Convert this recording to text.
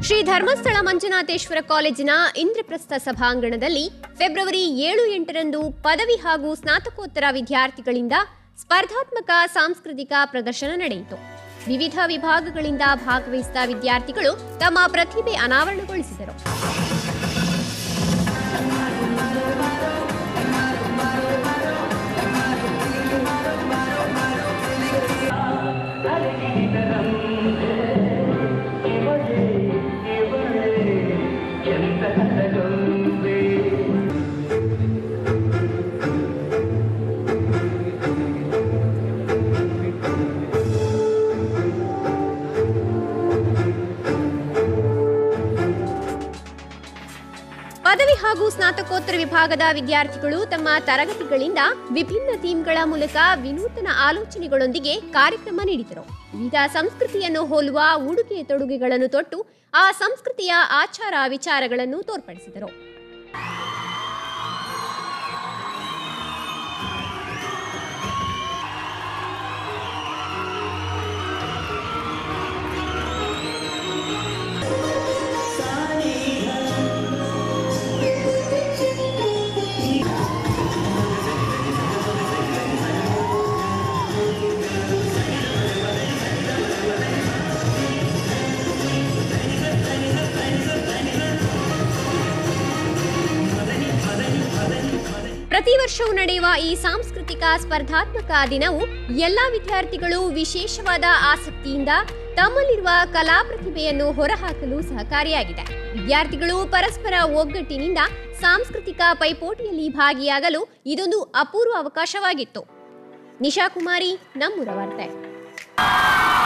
ಶ್ರೀ ಧರ್ಮಸ್ಥಳ ಮಂಜುನಾಥೇಶ್ವರ ಕಾಲೇಜಿನ ಇಂದ್ರಪ್ರಸ್ಥ ಸಭಾಂಗಣದಲ್ಲಿ ಫೆಬ್ರವರಿ ಏಳು ಎಂಟರಂದು ಪದವಿ ಹಾಗೂ ಸ್ನಾತಕೋತ್ತರ ವಿದ್ಯಾರ್ಥಿಗಳಿಂದ ಸ್ಪರ್ಧಾತ್ಮಕ ಸಾಂಸ್ಕೃತಿಕ ಪ್ರದರ್ಶನ ನಡೆಯಿತು ವಿವಿಧ ವಿಭಾಗಗಳಿಂದ ಭಾಗವಹಿಸಿದ ವಿದ್ಯಾರ್ಥಿಗಳು ತಮ್ಮ ಪ್ರತಿಭೆ ಅನಾವರಣಗೊಳಿಸಿದರು ಪದವಿ ಹಾಗೂ ಸ್ನಾತಕೋತ್ತರ ವಿಭಾಗದ ವಿದ್ಯಾರ್ಥಿಗಳು ತಮ್ಮ ತರಗತಿಗಳಿಂದ ವಿಭಿನ್ನ ಥೀಮ್ಗಳ ಮೂಲಕ ವಿನೂತನ ಆಲೋಚನೆಗಳೊಂದಿಗೆ ಕಾರ್ಯಕ್ರಮ ನೀಡಿದರು ವಿವಿಧ ಸಂಸ್ಕೃತಿಯನ್ನು ಹೋಲುವ ಉಡುಗೆ ತೊಡುಗೆಗಳನ್ನು ತೊಟ್ಟು ಆ ಸಂಸ್ಕೃತಿಯ ಆಚಾರ ವಿಚಾರಗಳನ್ನು ತೋರ್ಪಡಿಸಿದರು ಪ್ರತಿ ವರ್ಷವೂ ನಡೆಯುವ ಈ ಸಾಂಸ್ಕೃತಿಕ ಸ್ಪರ್ಧಾತ್ಮಕ ದಿನವು ಎಲ್ಲ ವಿದ್ಯಾರ್ಥಿಗಳು ವಿಶೇಷವಾದ ಆಸಕ್ತಿಯಿಂದ ತಮ್ಮಲ್ಲಿರುವ ಕಲಾ ಪ್ರತಿಭೆಯನ್ನು ಹೊರಹಾಕಲು ಸಹಕಾರಿಯಾಗಿದೆ ವಿದ್ಯಾರ್ಥಿಗಳು ಪರಸ್ಪರ ಒಗ್ಗಟ್ಟಿನಿಂದ ಸಾಂಸ್ಕೃತಿಕ ಪೈಪೋಟಿಯಲ್ಲಿ ಭಾಗಿಯಾಗಲು ಇದೊಂದು ಅಪೂರ್ವ ಅವಕಾಶವಾಗಿತ್ತು ನಿಶಾ ಕುಮಾರಿ ನಮ್ಮೂರ ವಾರ್ತೆ